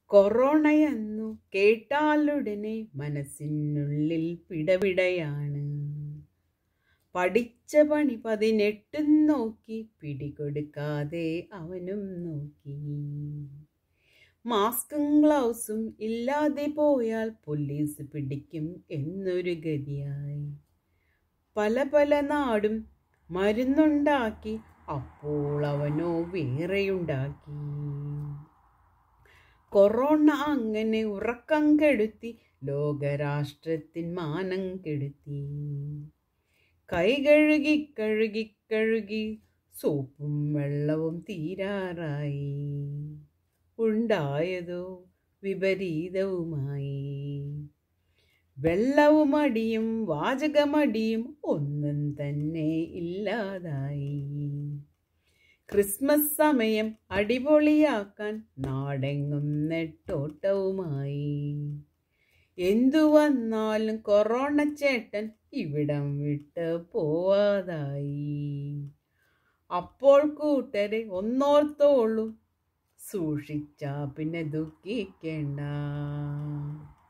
കൊറോണയെന്നു കേട്ടാലുടനെ മനസ്സിനുള്ളിൽ പിടപിടയാണ് പഠിച്ച പണി പതിനെട്ടും നോക്കി പിടികൊടുക്കാതെ അവനും നോക്കി മാസ്കും ഗ്ലൗസും ഇല്ലാതെ പോയാൽ പോലീസ് പിടിക്കും എന്നൊരു ഗതിയായി പല പല നാടും മരുന്നുണ്ടാക്കി അപ്പോൾ അവനോ വേറെയുണ്ടാക്കി കൊറോണ അങ്ങനെ ഉറക്കം കെടുത്തി ലോകരാഷ്ട്രത്തിൻ മാനം കെടുത്തി കൈ കഴുകി കഴുകി കഴുകി സോപ്പും വെള്ളവും തീരാറായി ഉണ്ടായതോ വിപരീതവുമായി വെള്ളവുമടിയും വാചകമടിയും ഒന്നും തന്നെ ഇല്ലാതായി ക്രിസ്മസ് സമയം അടിപൊളിയാക്കാൻ നാടെങ്ങും നെട്ടോട്ടവുമായി എന്തു വന്നാലും കൊറോണ ചേട്ടൻ ഇവിടം വിട്ട് പോവാതായി അപ്പോൾ കൂട്ടരെ ഒന്നോർത്തോളൂ സൂക്ഷിച്ചാ പിന്നെ ദുഃഖിക്കേണ്ട